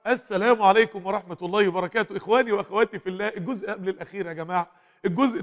السلام عليكم ورحمة الله وبركاته إخواني وأخواتي في الله الجزء قبل الأخير يا جماعة الجزء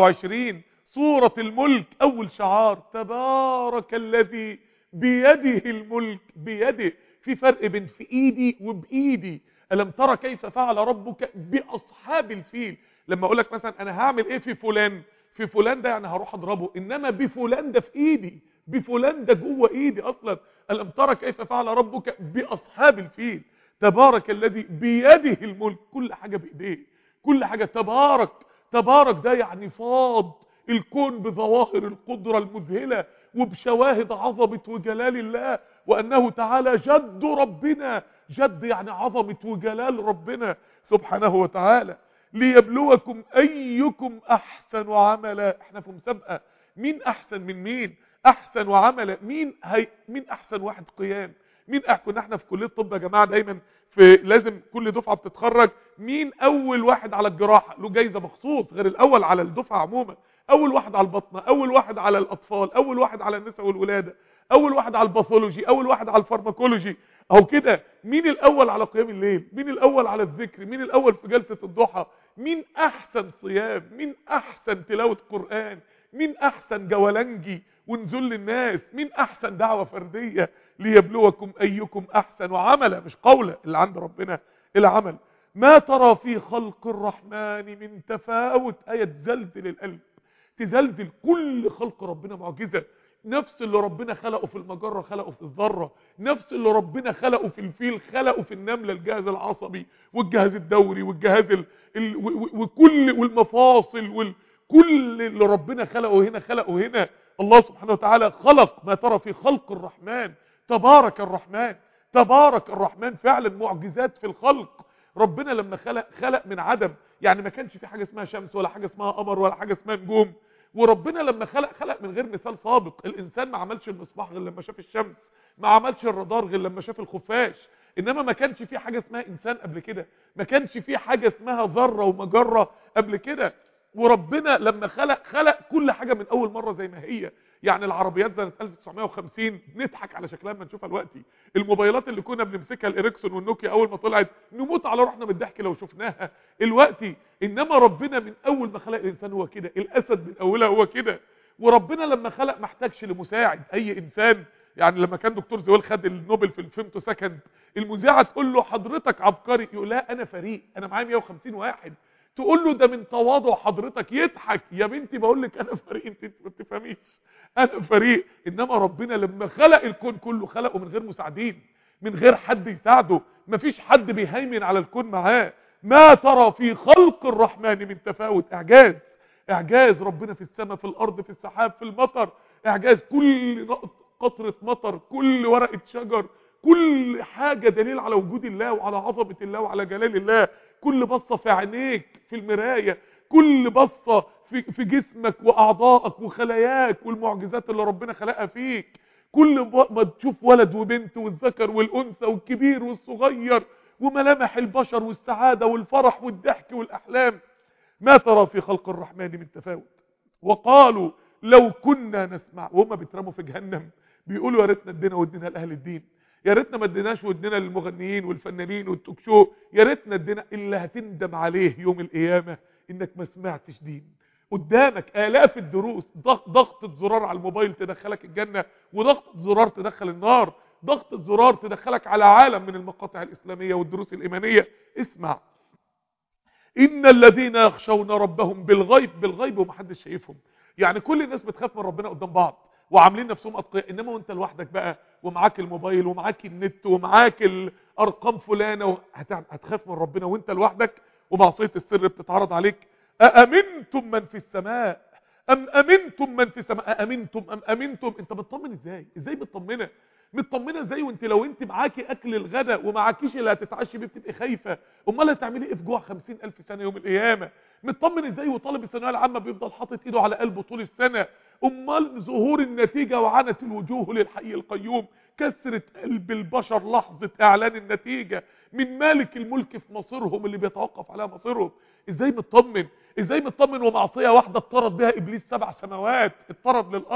29 سورة الملك أول شعار تبارك الذي بيده الملك بيده في فرق بين في إيدي وبإيدي ألم ترى كيف فعل ربك بأصحاب الفيل لما أقول لك مثلا أنا هعمل إيه في فلان في فلان ده يعني هروح أضربه إنما بفلان ده في إيدي بفلان ده جوه إيدي أصلا ألم ترى كيف فعل ربك بأصحاب الفيل تبارك الذي بيده الملك كل حاجة بإيديه كل حاجة تبارك تبارك ده يعني فاض الكون بظواهر القدرة المذهلة وبشواهد عظمة وجلال الله وأنه تعالى جد ربنا جد يعني عظمة وجلال ربنا سبحانه وتعالى ليبلوكم أيكم أحسن عملا احنا في مسابقة مين أحسن من مين أحسن عملا مين هي مين أحسن واحد قيام مين أح... كنا احنا في كليه الطب يا جماعه دايما في لازم كل دفعه بتتخرج مين اول واحد على الجراحه له جايزه مخصوص غير الاول على الدفعه عموما اول واحد على البطنه اول واحد على الاطفال اول واحد على النساء والولاده اول واحد على الباثولوجي اول واحد على الفارماكولوجي اهو كده مين الاول على قيام الليل مين الاول على الذكر مين الاول في جلسه الضحى مين احسن صيام مين احسن تلاوه قران مين احسن جولنجي ونزول للناس مين احسن دعوه فرديه ليبلوكم ايكم احسن عملا مش قولا اللي عند ربنا العمل ما ترى في خلق الرحمن من تفاوت ايه تزلزل القلب تزلزل كل خلق ربنا معجزه نفس اللي ربنا خلقه في المجره خلقه في الذره نفس اللي ربنا خلقه في الفيل خلقه في النمله الجهاز العصبي والجهاز الدوري والجهاز ال... ال... وكل والمفاصل وال... كل اللي ربنا خلقه هنا خلقه هنا الله سبحانه وتعالى خلق ما ترى في خلق الرحمن تبارك الرحمن تبارك الرحمن فعلا معجزات في الخلق ربنا لما خلق خلق من عدم يعني ما كانش في حاجه اسمها شمس ولا حاجه اسمها قمر ولا حاجه اسمها نجوم وربنا لما خلق خلق من غير مثال سابق الانسان ما عملش المصباح غير لما شاف الشمس ما عملش الرادار غير لما شاف الخفاش انما ما كانش في حاجه اسمها انسان قبل كده ما كانش في حاجه اسمها ذره ومجره قبل كده وربنا لما خلق خلق كل حاجه من اول مره زي ما هي يعني العربيات سنه 1950 نضحك على شكلها لما نشوفها دلوقتي الموبايلات اللي كنا بنمسكها الاريكسون والنوكيا اول ما طلعت نموت على روحنا من الضحك لو شفناها دلوقتي انما ربنا من اول ما خلق الانسان هو كده الاسد من اولها هو كده وربنا لما خلق ما احتاجش لمساعد اي انسان يعني لما كان دكتور زويل خد النوبل في الفيمتو سكند المذيعه تقول له حضرتك عبقري يقول لا انا فريق انا معايا 150 واحد تقول له ده من تواضع حضرتك يضحك يا بنتي بقول لك انا فريق انت ما بتفهميش انا فريق انما ربنا لما خلق الكون كله خلقه من غير مساعدين من غير حد يساعده مفيش حد بيهيمن على الكون معاه ما ترى في خلق الرحمن من تفاوت اعجاز اعجاز ربنا في السماء في الارض في السحاب في المطر اعجاز كل قطره مطر كل ورقه شجر كل حاجه دليل على وجود الله وعلى عظمه الله وعلى جلال الله كل بصه في عينيك في المرايه كل بصه في في جسمك واعضائك وخلاياك والمعجزات اللي ربنا خلقها فيك كل ما تشوف ولد وبنت والذكر والانثى والكبير والصغير وملامح البشر والسعاده والفرح والضحك والاحلام ما ترى في خلق الرحمن من تفاوت وقالوا لو كنا نسمع وهم بيترموا في جهنم بيقولوا يا ريتنا ادينا ودنا لاهل الدين يا ريتنا ما اديناش ودنا للمغنيين والفنانين والتوك شو يا ريتنا ادينا اللي هتندم عليه يوم القيامه انك ما سمعتش دين قدامك آلاف الدروس ضغطة زرار على الموبايل تدخلك الجنة وضغطة زرار تدخل النار ضغطة زرار تدخلك على عالم من المقاطع الإسلامية والدروس الإيمانية اسمع إن الذين يخشون ربهم بالغيب بالغيب ومحدش شايفهم يعني كل الناس بتخاف من ربنا قدام بعض وعاملين نفسهم أتقياء إنما وانت لوحدك بقى ومعاك الموبايل ومعاك النت ومعاك الأرقام فلانة هتخاف من ربنا وانت لوحدك ومعصية السر بتتعرض عليك أأمنتم من في السماء أم أمنتم من في السماء أأمنتم أم أمنتم أنت بتطمن إزاي إزاي بتطمنه مطمنه ازاي وانت لو انت معاكي اكل الغداء ومعاكيش اللي هتتعشي بيه بتبقي خايفه امال هتعملي ايه في جوع 50000 سنه يوم القيامه مطمن ازاي وطالب الثانويه العامه بيفضل حاطط ايده على قلبه طول السنه امال ظهور النتيجه وعنت الوجوه للحي القيوم كسرت قلب البشر لحظه اعلان النتيجه من مالك الملك في مصيرهم اللي بيتوقف عليها مصيرهم ازاي مطمن ازاي مطمن ومعصيه واحده اضطرد بها ابليس سبع سماوات اضطرد للارض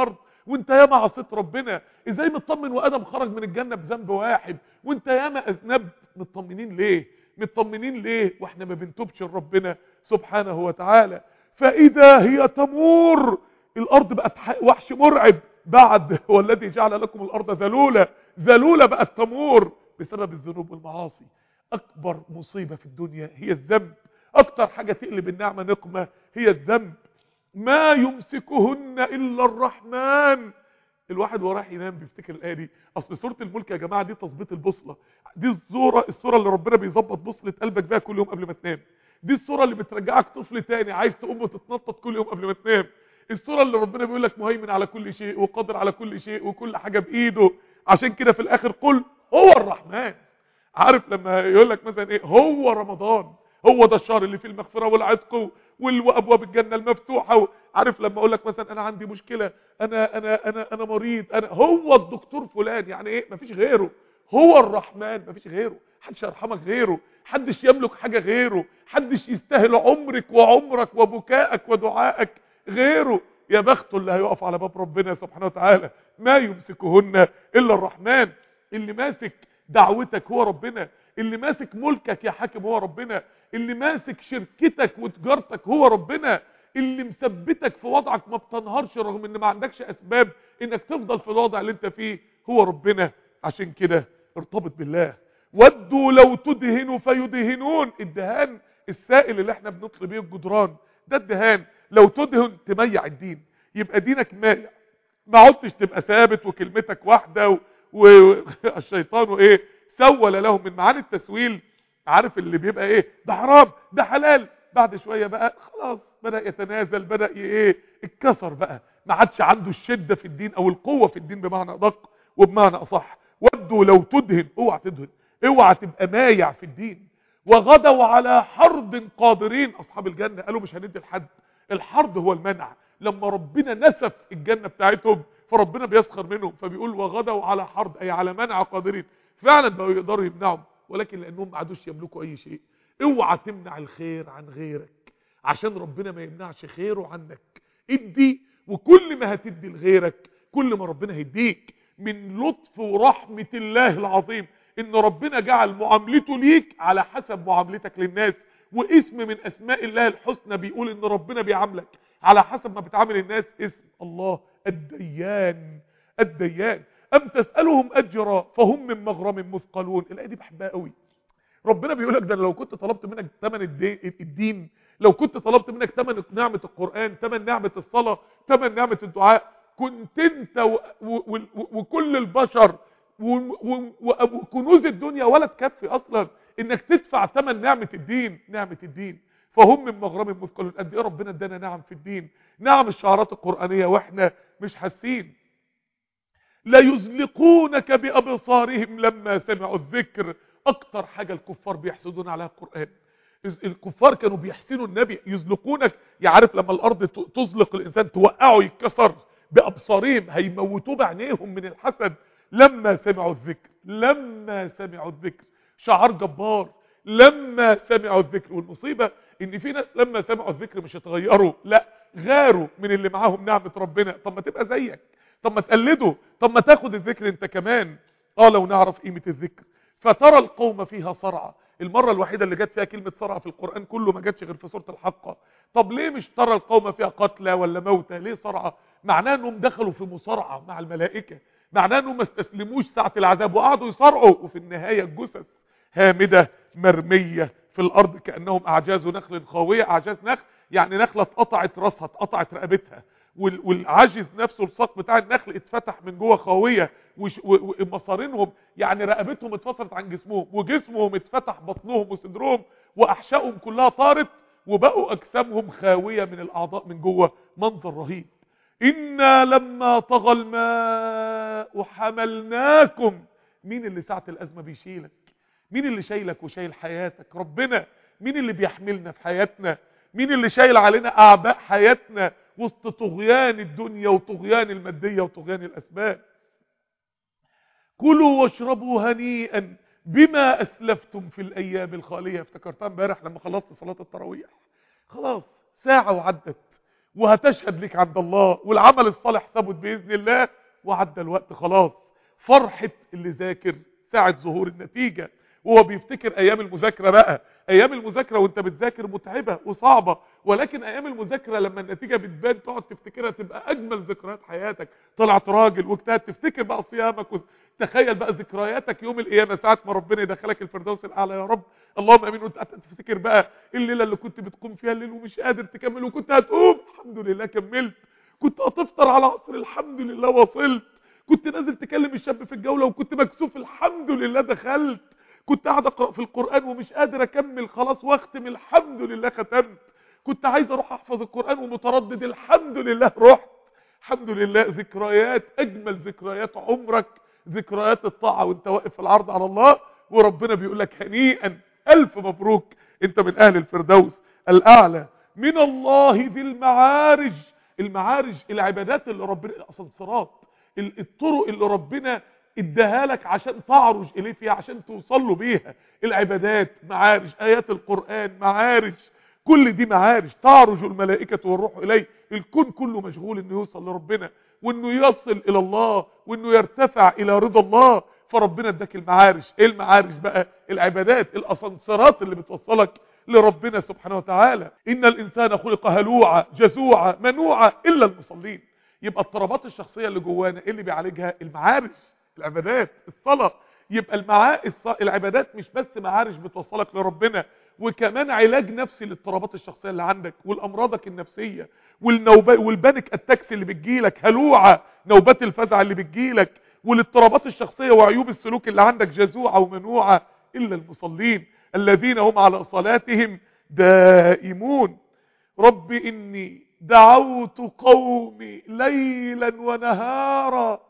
وانت ياما عصيت ربنا ازاي مطمن وادم خرج من الجنه بذنب واحد وانت ياما اذنبت مطمنين ليه مطمنين ليه واحنا ما بنتوبش لربنا سبحانه وتعالى فاذا هي تمور الارض بقت وحش مرعب بعد هو الذي جعل لكم الارض ذلولا ذلوله بقت تمور بسبب الذنوب والمعاصي اكبر مصيبه في الدنيا هي الذنب اكتر حاجه تقلب النعمه نقمه هي الذنب ما يمسكهن الا الرحمن الواحد وهو رايح ينام بيفتكر الايه دي اصل سوره الملك يا جماعه دي تظبيط البوصله دي الصوره الصوره اللي ربنا بيظبط بوصله قلبك بيها كل يوم قبل ما تنام دي الصوره اللي بترجعك طفل تاني عايز تقوم وتتنطط كل يوم قبل ما تنام الصوره اللي ربنا بيقول لك مهيمن على كل شيء وقادر على كل شيء وكل حاجه بايده عشان كده في الاخر قل هو الرحمن عارف لما يقول لك مثلا ايه هو رمضان هو ده الشهر اللي فيه المغفره والعتق وابواب الجنه المفتوحه عارف لما اقول لك مثلا انا عندي مشكله انا انا انا انا مريض انا هو الدكتور فلان يعني ايه مفيش غيره هو الرحمن مفيش غيره محدش يرحمك غيره حدش يملك حاجه غيره حدش يستاهل عمرك وعمرك وبكائك ودعائك غيره يا بخته اللي هيقف على باب ربنا سبحانه وتعالى ما يمسكهن الا الرحمن اللي ماسك دعوتك هو ربنا اللي ماسك ملكك يا حاكم هو ربنا اللي ماسك شركتك وتجارتك هو ربنا اللي مثبتك في وضعك ما بتنهارش رغم ان ما عندكش اسباب انك تفضل في الوضع اللي انت فيه هو ربنا عشان كده ارتبط بالله ودوا لو تدهنوا فيدهنون الدهان السائل اللي احنا بنطلب بيه الجدران ده الدهان لو تدهن تميع الدين يبقى دينك مايع ما عدتش تبقى ثابت وكلمتك واحده والشيطان وايه سول لهم من معاني التسويل عارف اللي بيبقى ايه ده حرام ده حلال بعد شويه بقى خلاص بدا يتنازل بدا ايه اتكسر بقى ما عادش عنده الشده في الدين او القوه في الدين بمعنى ادق وبمعنى اصح ودوا لو تدهن اوعى تدهن اوعى تبقى مايع في الدين وغدوا على حرد قادرين اصحاب الجنه قالوا مش هندي لحد الحرد هو المنع لما ربنا نسف الجنه بتاعتهم فربنا بيسخر منهم فبيقول وغدوا على حرد اي على منع قادرين فعلا بقوا يقدروا يمنعهم ولكن لانهم ما عادوش يملكوا اي شيء اوعى تمنع الخير عن غيرك عشان ربنا ما يمنعش خيره عنك ادي وكل ما هتدي لغيرك كل ما ربنا هيديك من لطف ورحمة الله العظيم ان ربنا جعل معاملته ليك على حسب معاملتك للناس واسم من اسماء الله الحسنى بيقول ان ربنا بيعاملك على حسب ما بتعامل الناس اسم الله الديان الديان ام تسألهم اجرا فهم من مغرم مثقلون الايه دي بحبها قوي ربنا بيقول لك ده لو كنت طلبت منك ثمن الدين لو كنت طلبت منك ثمن نعمة القرآن ثمن نعمة الصلاة ثمن نعمة الدعاء كنت انت و و و وكل البشر وكنوز الدنيا ولا تكفي اصلا انك تدفع ثمن نعمة الدين نعمة الدين فهم من مغرم مثقلون قد ايه ربنا ادانا نعم في الدين نعم الشعارات القرآنية واحنا مش حاسين لا يزلقونك بأبصارهم لما سمعوا الذكر اكتر حاجة الكفار بيحسدون عليها القرآن الكفار كانوا بيحسنوا النبي يزلقونك يعرف لما الارض تزلق الانسان توقعه يتكسر بابصارهم هيموتوه بعينيهم من الحسد لما سمعوا الذكر لما سمعوا الذكر شعار جبار لما سمعوا الذكر والمصيبة ان في ناس لما سمعوا الذكر مش اتغيروا لا غاروا من اللي معاهم نعمة ربنا طب ما تبقى زيك طب ما تقلده طب ما تاخد الذكر انت كمان اه لو نعرف قيمة الذكر فترى القوم فيها صرعى المرة الوحيدة اللي جت فيها كلمة صرعى في القرآن كله ما جاتش غير في سورة الحقة طب ليه مش ترى القوم فيها قتلى ولا موتى ليه صرعى معناه انهم دخلوا في مصارعة مع الملائكة معناه انهم ما استسلموش ساعة العذاب وقعدوا يصارعوا وفي النهاية الجثث هامدة مرمية في الارض كأنهم اعجاز نخل خاوية اعجاز نخل يعني نخلة اتقطعت راسها اتقطعت رقبتها والعاجز نفسه الساق بتاع النخل اتفتح من جوه خاويه ومصارينهم يعني رقبتهم اتفصلت عن جسمهم وجسمهم اتفتح بطنهم وصدرهم واحشائهم كلها طارت وبقوا اجسامهم خاويه من الاعضاء من جوه منظر رهيب انا لما طغى الماء حملناكم مين اللي ساعه الازمه بيشيلك مين اللي شايلك وشايل حياتك ربنا مين اللي بيحملنا في حياتنا مين اللي شايل علينا اعباء حياتنا وسط طغيان الدنيا وطغيان المادية وطغيان الأسباب كلوا واشربوا هنيئا بما أسلفتم في الأيام الخالية افتكرتها امبارح لما خلصت صلاة التراويح خلاص ساعة وعدت وهتشهد لك عند الله والعمل الصالح ثبت باذن الله وعدى الوقت خلاص فرحه اللي ذاكر ساعه ظهور النتيجه وهو بيفتكر ايام المذاكره بقى ايام المذاكره وانت بتذاكر متعبه وصعبه ولكن ايام المذاكره لما النتيجه بتبان تقعد تفتكرها تبقى اجمل ذكريات حياتك طلعت راجل واجتهدت تفتكر بقى صيامك تخيل بقى ذكرياتك يوم القيامه ساعه ما ربنا يدخلك الفردوس الاعلى يا رب اللهم امين وانت تفتكر بقى الليله اللي كنت بتقوم فيها الليل ومش قادر تكمل وكنت هتقوم الحمد لله كملت كنت هتفطر على عصر الحمد لله وصلت كنت نازل تكلم الشاب في الجوله وكنت مكسوف الحمد لله دخلت كنت قاعد اقرا في القران ومش قادر اكمل خلاص واختم الحمد لله ختمت كنت عايز اروح احفظ القران ومتردد الحمد لله رحت الحمد لله ذكريات اجمل ذكريات عمرك ذكريات الطاعه وانت واقف في العرض على الله وربنا بيقول لك هنيئا الف مبروك انت من اهل الفردوس الاعلى من الله ذي المعارج المعارج العبادات اللي ربنا الاسانسيرات الطرق اللي ربنا اداها لك عشان تعرج اليه فيها عشان توصل له بيها العبادات معارج ايات القران معارج كل دي معارج تعرج الملائكه والروح اليه الكون كله مشغول انه يوصل لربنا وانه يصل الى الله وانه يرتفع الى رضا الله فربنا اداك المعارج ايه المعارج بقى العبادات الاسانسيرات اللي بتوصلك لربنا سبحانه وتعالى ان الانسان خلق هلوعا جزوعا منوعا الا المصلين يبقى اضطرابات الشخصيه اللي جوانا ايه اللي بيعالجها المعارج العبادات الصلاه يبقى المعا... العبادات مش بس معارج بتوصلك لربنا وكمان علاج نفسي للاضطرابات الشخصيه اللي عندك والامراضك النفسيه والنوبات والبانك اتاكس اللي بتجيلك هلوعه نوبات الفزع اللي بتجيلك والاضطرابات الشخصيه وعيوب السلوك اللي عندك جزوعه ومنوعه الا المصلين الذين هم على صلاتهم دائمون رب اني دعوت قومي ليلا ونهارا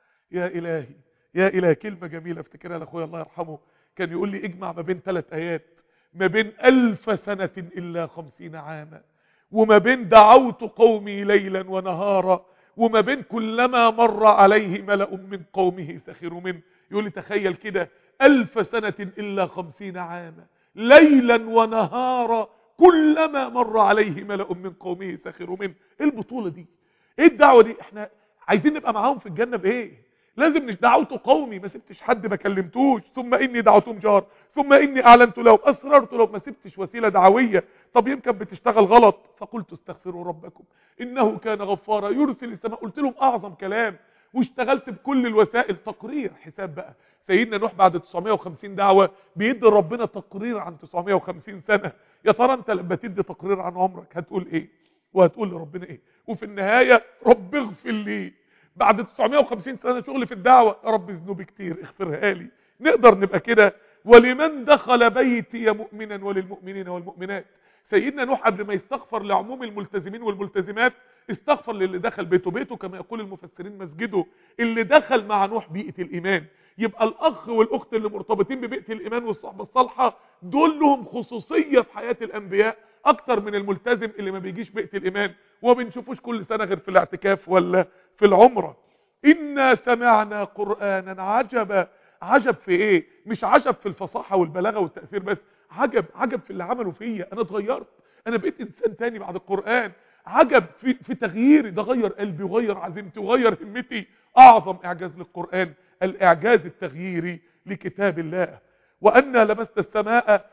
يا الهي يا الهي كلمه جميله افتكرها لاخويا الله يرحمه كان يقول لي اجمع ما بين ثلاث ايات ما بين ألف سنة إلا خمسين عاما وما بين دعوت قومي ليلا ونهارا وما بين كلما مر عليه ملأ من قومه سخروا منه يقول لي تخيل كده ألف سنة إلا خمسين عاما ليلا ونهارا كلما مر عليه ملأ من قومه سخروا منه ايه البطولة دي ايه الدعوة دي احنا عايزين نبقى معاهم في الجنة بايه لازم مش دعوت قومي ما سبتش حد ما كلمتوش ثم اني دعوتهم جار ثم اني اعلنت لهم اسررت لهم ما سبتش وسيله دعويه طب يمكن بتشتغل غلط فقلت استغفروا ربكم انه كان غفارا يرسل السماء قلت لهم اعظم كلام واشتغلت بكل الوسائل تقرير حساب بقى سيدنا نوح بعد 950 دعوه بيدي ربنا تقرير عن 950 سنه يا ترى انت لما تدي تقرير عن عمرك هتقول ايه وهتقول لربنا ايه وفي النهايه رب اغفر لي بعد 950 سنة شغل في الدعوة يا رب ذنوبي كتير اغفرها لي نقدر نبقى كده ولمن دخل بيتي مؤمنا وللمؤمنين والمؤمنات سيدنا نوح قبل ما يستغفر لعموم الملتزمين والملتزمات استغفر للي دخل بيته بيته كما يقول المفسرين مسجده اللي دخل مع نوح بيئة الإيمان يبقى الأخ والأخت اللي مرتبطين ببيئة الإيمان والصحبة الصالحة دول لهم خصوصية في حياة الأنبياء أكتر من الملتزم اللي ما بيجيش بيئة الإيمان وما بنشوفوش كل سنة غير في الاعتكاف ولا في العمرة إنا سمعنا قرآنا عجبا عجب في ايه مش عجب في الفصاحة والبلاغة والتأثير بس عجب عجب في اللي عمله فيا انا اتغيرت انا بقيت انسان تاني بعد القرآن عجب في, في تغييري ده غير قلبي وغير عزيمتي وغير همتي اعظم اعجاز للقرآن الاعجاز التغييري لكتاب الله وأنا لمست السماء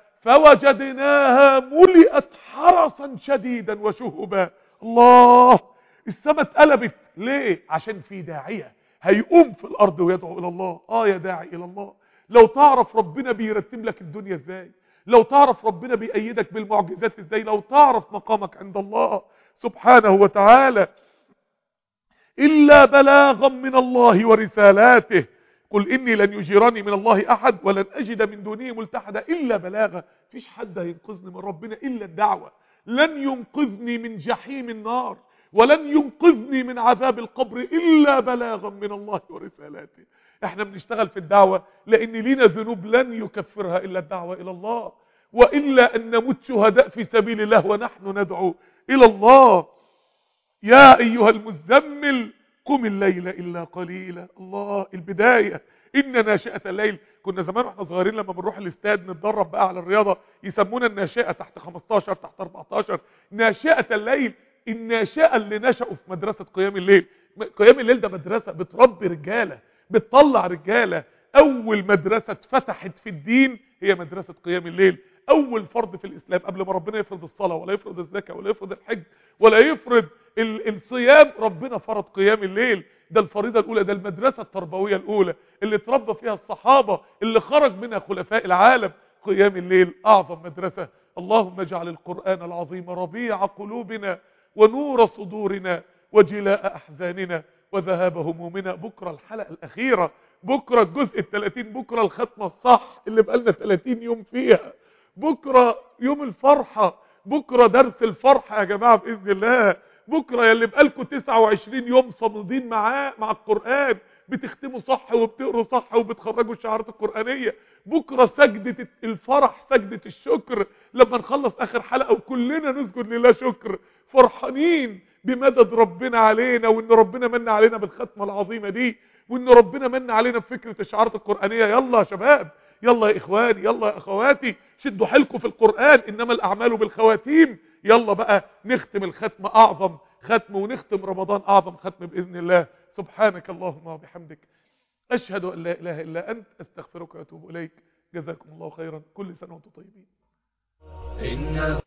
فوجدناها ملئت حرسا شديدا وشهبا الله السماء اتقلبت ليه عشان في داعية هيقوم في الارض ويدعو الى الله اه يا داعي الى الله لو تعرف ربنا بيرتب لك الدنيا ازاي لو تعرف ربنا بيأيدك بالمعجزات ازاي لو تعرف مقامك عند الله سبحانه وتعالى إلا بلاغا من الله ورسالاته قل إني لن يجيرني من الله أحد ولن أجد من دونه ملتحدا إلا بلاغا فيش حد هينقذني من ربنا إلا الدعوة لن ينقذني من جحيم النار ولن ينقذني من عذاب القبر إلا بلاغا من الله ورسالاته احنا بنشتغل في الدعوة لأن لينا ذنوب لن يكفرها إلا الدعوة إلى الله وإلا أن نموت شهداء في سبيل الله ونحن ندعو إلى الله يا أيها المزمل قم الليل إلا قليلا الله البداية إن ناشئة الليل كنا زمان واحنا صغيرين لما بنروح الاستاد نتدرب بقى على الرياضة يسمونا الناشئة تحت 15 تحت 14 ناشئة الليل الناشئه اللي نشأوا في مدرسه قيام الليل قيام الليل ده مدرسه بتربي رجاله بتطلع رجاله اول مدرسه اتفتحت في الدين هي مدرسه قيام الليل اول فرض في الاسلام قبل ما ربنا يفرض الصلاه ولا يفرض الزكاه ولا يفرض الحج ولا يفرض ال- الصيام ربنا فرض قيام الليل ده الفريضه الاولى ده المدرسه التربويه الاولى اللي اتربى فيها الصحابه اللي خرج منها خلفاء العالم قيام الليل اعظم مدرسه اللهم اجعل القران العظيم ربيع قلوبنا ونور صدورنا وجلاء احزاننا وذهاب همومنا بكره الحلقه الاخيره بكره الجزء ال30 بكره الختمه الصح اللي بقالنا 30 يوم فيها بكره يوم الفرحه بكره درس الفرحه يا جماعه باذن الله بكره يا اللي بقالكم 29 يوم صامدين معاه مع القران بتختموا صح وبتقروا صح وبتخرجوا الشعارات القرانيه بكره سجده الفرح سجده الشكر لما نخلص اخر حلقه وكلنا نسجد لله شكر فرحانين بمدد ربنا علينا وان ربنا من علينا بالختمه العظيمه دي وان ربنا من علينا بفكره الشعارات القرانيه يلا يا شباب يلا يا اخواني يلا يا اخواتي شدوا حيلكم في القران انما الاعمال بالخواتيم يلا بقى نختم الختمه اعظم ختم ونختم رمضان اعظم ختم باذن الله سبحانك اللهم وبحمدك اشهد ان لا اله الا انت استغفرك واتوب اليك جزاكم الله خيرا كل سنه وانتم طيبين إن